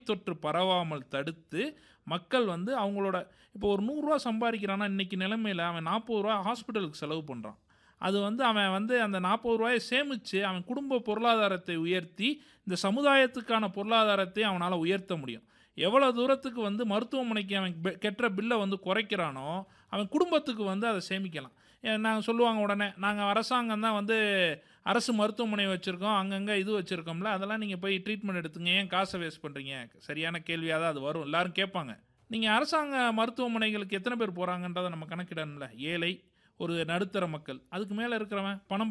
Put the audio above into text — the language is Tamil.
தொற்று பரவாமல் தடுத்து மக்கள் வந்து அவங்களோட இப்போ ஒரு நூறுரூவா சம்பாதிக்கிறான்னா இன்னைக்கு நிலைமையில் அவன் நாற்பது ரூபா ஹாஸ்பிட்டலுக்கு செலவு பண்ணுறான் அது வந்து அவன் வந்து அந்த நாற்பது ரூபாயை சேமித்து அவன் குடும்ப பொருளாதாரத்தை உயர்த்தி இந்த சமுதாயத்துக்கான பொருளாதாரத்தை அவனால் உயர்த்த முடியும் எவ்வளோ தூரத்துக்கு வந்து மருத்துவமனைக்கு அவன் பெ- கெட்டுற பில்லை வந்து குறைக்கிறானோ அவன் குடும்பத்துக்கு வந்து அதை சேமிக்கலாம் நாங்கள் சொல்லுவாங்க உடனே நாங்கள் அரசாங்கம் தான் வந்து அரசு மருத்துவமனை வச்சுருக்கோம் அங்கங்கே இது வச்சுருக்கோம்ல அதெல்லாம் நீங்கள் போய் ட்ரீட்மெண்ட் எடுத்துங்க ஏன் காசை வேஸ்ட் பண்ணுறீங்க சரியான கேள்வியாக தான் அது வரும் எல்லாரும் கேட்பாங்க நீங்கள் அரசாங்க மருத்துவமனைகளுக்கு எத்தனை பேர் போகிறாங்கன்றதை நம்ம கணக்கிடணும்ல ஏழை ஒரு நடுத்தர மக்கள் அதுக்கு மேலே இருக்கிறவன் பணம்